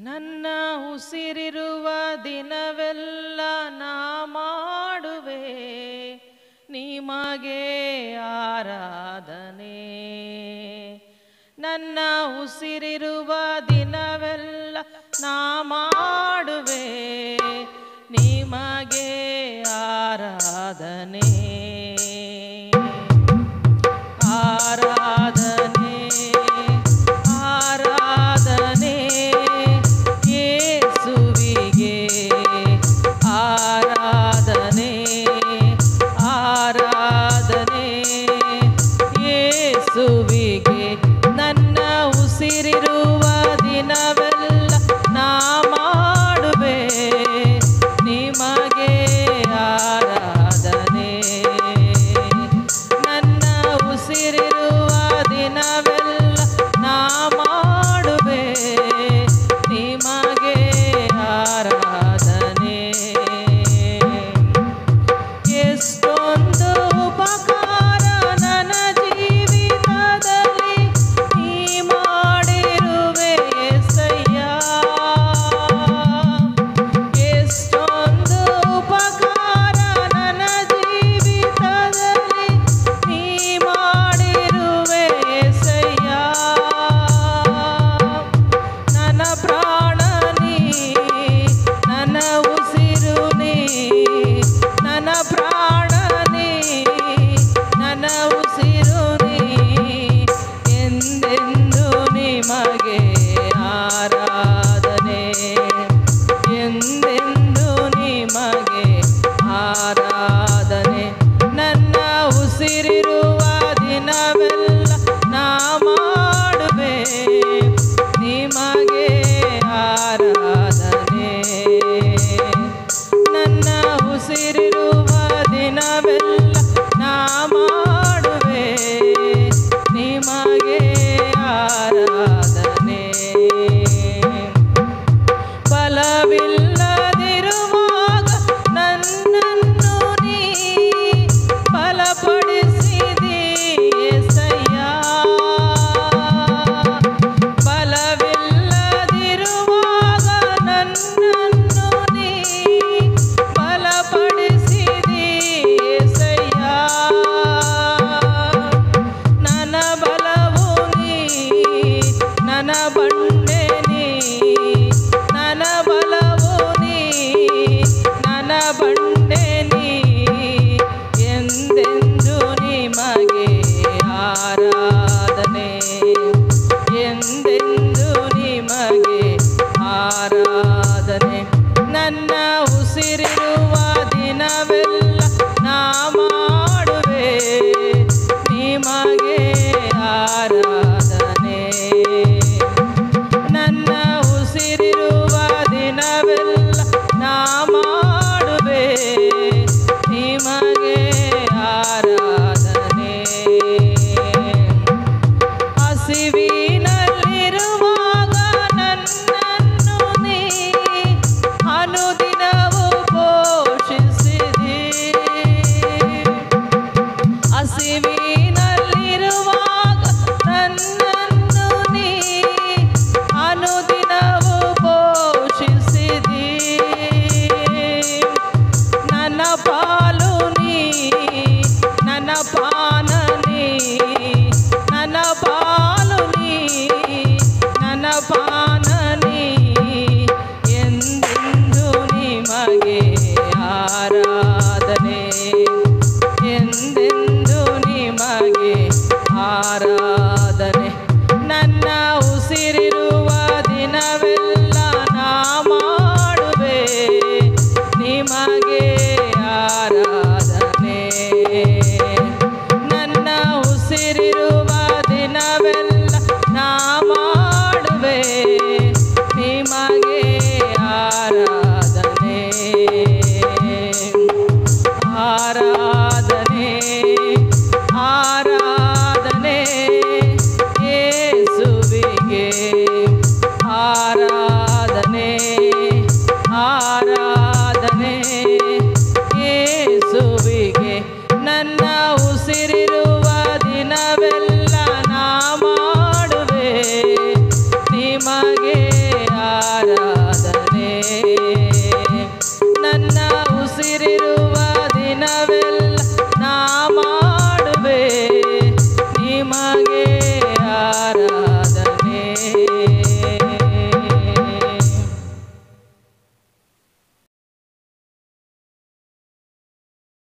ನನ್ನ ಉಸಿರಿರುವ ದಿನವೆಲ್ಲ ನಾ ಮಾಡುವೆ ನಿಮಗೆ ಆರಾಧನೆ ನನ್ನ ಉಸಿರಿರುವ ದಿನವೆಲ್ಲ ನಾ ಮಾಡುವೆ ನಿಮಗೆ ಆರಾಧನೆ ಆರಾಧನೆ ಆರಾಧನೆ ಯೇಸುವಿಗೆ ಆರಾಧನೆ ಆರಾಧನೆ ಯೇಸುವಿಗೆ ನನ್ನ ಉಸಿರಿರುವ ದಿನವೆಲ್ಲ ನಾ ಮಾಡುವೆ ನಿಮಗೆ ಆರಾಧನೆ ನನ್ನ ಉಸಿರಿರುವ ದಿನವೆಲ್ಲ ನಾ ಮಾಡುವೆ ನಿಮಗೆ ಆರಾಧನೆ ಎಷ್ಟೊಂದು ಉಪಕಾರ ನನ್ನ ಜೀವಿತದಲ್ಲಿ ನೀ ಮಾಡಿರುವೆ ಎಸಯ್ಯ ಎಷ್ಟೊಂದು ಉಪಕಾರ ನನ್ನ ಜೀವಿತದಲ್ಲಿ ನೀ ಮಾಡಿರುವೆ ಎಸಯ್ಯ ನನ್ನ ಪ್ರಾಣ ನೀ ನನ್ನ ಉಸಿರು ನೀ ನನ್ನ ಪ್ರಾಣ ನೀ ನನ್ನ ಉಸಿರು ನೀ ಎಂದೆಂದು ನಿಮಗೆ ಆರಾಧನೆ ಎಂದೆಂದು ನಿಮಗೆ ಆರಾಧನೆ ನನ್ನ ಉಸಿರಿರುವ ದಿನವೆಲ್ಲ ನಾ ಮಾಡುವೆ ನಿಮಗೆ ಆರಾಧನೆ ನನ್ನ ಉಸಿರಿರುವ ದಿನವೆಲ್ಲ ನಾ ಮಾಡುವೆ ನಿಮಗೆ ಆರಾಧನೆ ಫಲವಿಲ್ಲದಿರುವಾಗ ನನ್ನನ್ನು ನೀ ಫಲಪಡಿಸಿದಿ ಎಸಯ್ಯ ಫಲವಿಲ್ಲದಿರುವಾಗ ನನ್ನನ್ನು ನೀ ಫಲಪಡಿಸಿದಿ ಎಸಯ್ಯ ನನ್ನ ಬಲವು ನೀ ನನ್ನ ಬಂಡೆ ನೀ ನನ್ನ ಬಲವು ನೀ ನನ್ನ ಬಂಡೆ ನೀ ಎಂದೆಂದು ನಿಮಗೆ ಆರಾಧನೆ ಎಂದೆಂದು ನಿಮಗೆ ಆರಾಧನೆ ನನ್ನ ಉಸಿರಿರುವ ದಿನವೆಲ್ಲ ನಾ ಮಾಡುವೆ ನಿಮಗೆ ಆರಾಧನೆ ನನ್ನ ಉಸಿರಿರುವ ದಿನವೆಲ್ಲ ನಾ ಮಾಡುವೆ ನಿಮಗೆ ಆರಾಧನೆ ಹಸಿವಿನಲ್ಲಿರುವಾಗ ನನ್ನನ್ನು ನೀ ಅನುದಿನವೂ ಪೋಷಿಸಿದಿ ಹಸಿವಿನಲ್ಲಿರುವಾಗ ನನ್ನನ್ನು ನೀ ಅನುದಿನವೂ ಪೋಷಿಸಿದಿ ನನ್ನ ಪಾಲು ನೀ ನನ್ನ ಪಾನ ನೀ ನನ್ನ ಪಾಲು ನೀ ನನ್ನ ಪಾನ ನೀ ಎಂದೆಂದು ನಿಮಗೆ ಆರಾಧನೆ ಎಂದೆಂದು ನಿಮಗೆ ಆರಾಧನೆ ನನ್ನ ಉಸಿರಿರುವ